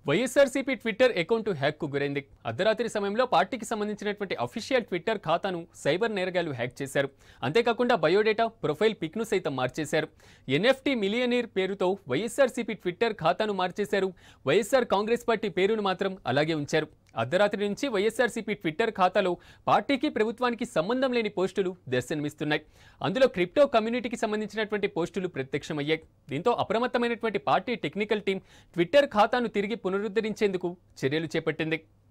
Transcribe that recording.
YSRCP Twitter account హ్యాక్కు గురైంది అర్ధరాత్రి సమయంలో పార్టీకి సంబంధించినటువంటి అఫీషియల్ ట్విట్టర్ ఖాతాను సైబర్ నేరగాళ్లు హ్యాక్ చేశారు అంతేకాకుండా బయోడేటా ప్రొఫైల్ పిక్ను సైతం మార్చేశారు ఎన్ఎఫ్టీ మిలియనీర్ పేరుతో వైఎస్ఆర్సీపీ ట్విట్టర్ ఖాతాను మార్చేశారు వైఎస్ఆర్ కాంగ్రెస్ పార్టీ పేరును మాత్రం అలాగే ఉంచారు అర్ధరాత్రి నుంచి వైఎస్ఆర్సీపీ ట్విట్టర్ ఖాతాలో పార్టీకి ప్రభుత్వానికి సంబంధం లేని పోస్టులు దర్శనమిస్తున్నాయి అందులో క్రిప్టో కమ్యూనిటీకి సంబంధించినటువంటి పోస్టులు ప్రత్యక్షమయ్యాయి దీంతో అప్రమత్తమైనటువంటి పార్టీ టెక్నికల్ టీం ట్విట్టర్ ఖాతాను తిరిగి పునరుద్ధరించేందుకు చర్యలు చేపట్టింది